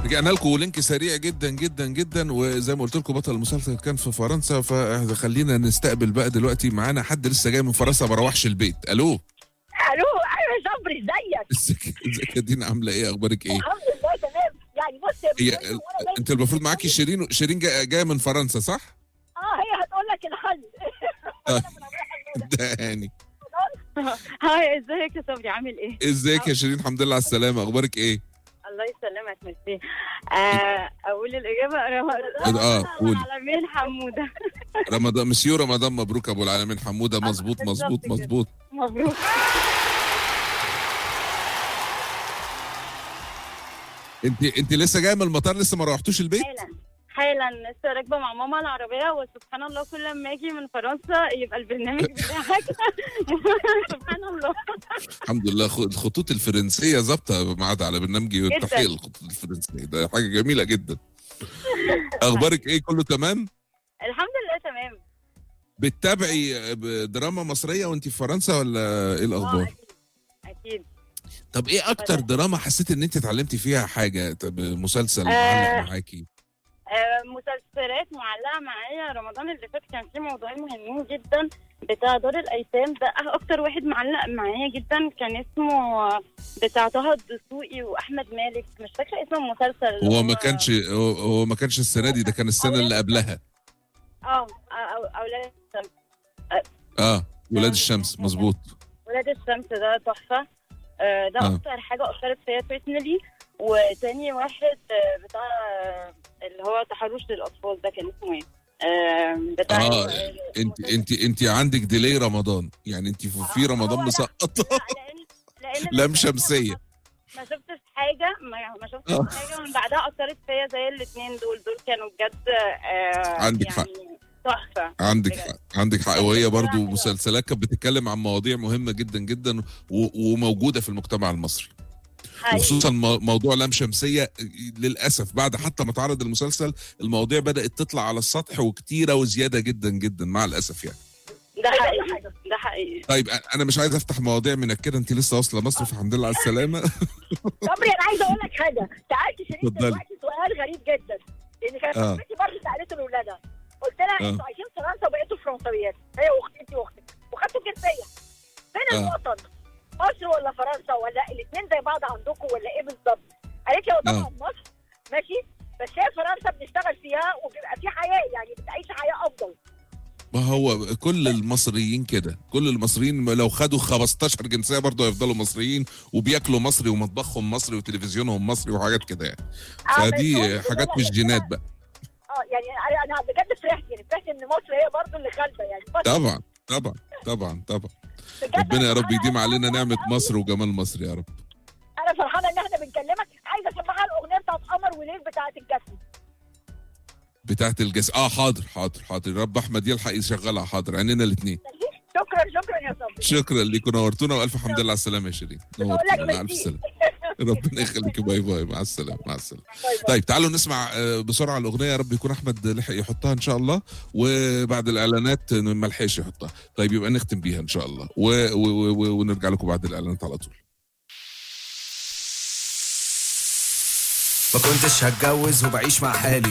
رجعنا لكم لينك سريع جدا جدا جدا وزي ما قلت لكم بطل المسلسل كان في فرنسا فخلينا نستقبل بقى دلوقتي معانا حد لسه جاي من فرنسا ما روحش البيت الو الو ايوه يا صبري ازيك ازيك ازيك يا دينا عامله ايه اخبارك ايه الحمد لله تمام يعني بص يا هي بنتي، وأنا جاي- انت المفروض معاكي شيرين شيرين جا- جايه من فرنسا صح اه هي هتقول لك الحل ده يعني هاي ازيك يا صبري عامل ايه؟ ازيك يا شيرين الحمد لله على السلامه اخبارك ايه الله يسلمك ميرسي آه، اقول الاجابه رمضان اه قولي على مين حموده رمضان مسيو رمضان مبروك ابو العالمين حموده مظبوط بالظبط مظبوط كده. مظبوط مبروك انت انت لسه جايه من المطار لسه ما روحتوش البيت حالا حالا لسه راكبه مع ماما العربيه وسبحان الله كل ما اجي من فرنسا يبقى البرنامج بتاعك سبحان الله الحمد لله خ- الخطوط الفرنسيه ظابطه معاد على برنامجي والتحيه للخطوط الفرنسيه ده حاجه جميله جدا اخبارك ايه كله تمام الحمد لله تمام بتتابعي دراما مصريه وانت في فرنسا ولا ايه اه الاخبار اكيد اكيد طب ايه اكتر دراما حسيت ان انت اتعلمتي فيها حاجه طب مسلسل آه. معلق معاكي آه، مسلسلات معلقه معايا رمضان اللي فات كان فيه موضوعين مهمين جدا بتاع دار الايتام ده اكتر واحد معلق معايا جدا كان اسمه بتاع طه الدسوقي واحمد مالك مش فاكره اسم المسلسل اللي هو ما كانش هو هو ما كانش السنه دي ده كان السنه اللي قبلها اه أو- اولاد الشمس اه ولاد الشمس مظبوط ولاد الشمس ده تحفه آه، ده آه. اكتر حاجه اثرت فيا بيرسونالي وتاني واحد آه، بتاع آه، اللي هو تحرش للاطفال ده كان اسمه ايه آه، بتاع اه انت انت انت عندك ديلي رمضان يعني انت في في آه، رمضان هو لا. مسقطه لا، لان لان لام أنا شمسية. ما شفتش حاجه ما, ما آه. شفتش حاجه من بعدها اثرت فيا زي الاثنين دول دول كانوا بجد آه عندك حق. يعني تحفه عندك بجد. حق عندك حق وهي برضو مسلسلات كانت بتتكلم عن مواضيع مهمه جدا جدا و- وموجوده في المجتمع المصري حقيقي. وخصوصا مو- موضوع لام شمسيه للاسف بعد حتى ما اتعرض المسلسل المواضيع بدات تطلع على السطح وكتيره وزياده جدا جدا مع الاسف يعني ده حقيقي ده حقيقي طيب أ- انا مش عايز افتح مواضيع من كده انت لسه واصله مصر فالحمد لله على السلامه صبري انا عايزه اقول لك حاجه سالت شيرين اتفضلي. دلوقتي سؤال غريب جدا لان كانت آه. صاحبتي برضه سالته لاولادها قلت لها آه. انتوا عايشين في فرنسا وبقيتوا فرنسويات هي واختي انت واختك وخدتوا الجنسيه فين آه. الوطن؟ مصر ولا فرنسا ولا الاثنين زي بعض عندكم ولا ايه بالظبط؟ قالت لي هو طبعا آه. مصر ماشي بس هي فرنسا بنشتغل فيها وبيبقى في حياه يعني بتعيش حياه افضل ما هو كل المصريين كده كل المصريين لو خدوا 15 جنسيه برضه هيفضلوا مصريين وبياكلوا مصري ومطبخهم مصري وتلفزيونهم مصري وحاجات كده يعني آه، بس فدي هو- حاجات مش جينات بقى اه يعني انا أنا بجد فرحت يعني فرحت ان مصر هي برضه اللي خالده يعني مصر طبعا طبعا طبعا طبعا بجد ربنا يا أنا رب يديم فرحانة علينا أوي. نعمه مصر وجمال مصر يا رب انا فرحانه ان احنا بنكلمك عايزه اسمعها الاغنيه بتاعت قمر وليل بتاعت الجسم بتاعت الجس اه حاضر حاضر حاضر رب احمد يلحق يشغلها حاضر عينينا الاثنين شكرا شكرا يا صبري شكرا ليكم نورتونا والف حمد لله على السلامه يا شيرين بقول لك نورتونا مع الف ميرسي. سلامه ربنا يخليك باي باي مع السلامه مع السلامه باي باي. طيب تعالوا نسمع آه، بسرعه الاغنيه يا رب يكون احمد لحق يحطها ان شاء الله وبعد الاعلانات ما لحقش يحطها طيب يبقى نختم بيها ان شاء الله و... و... و... ونرجع لكم بعد الاعلانات على طول ما كنتش هتجوز وبعيش مع حالي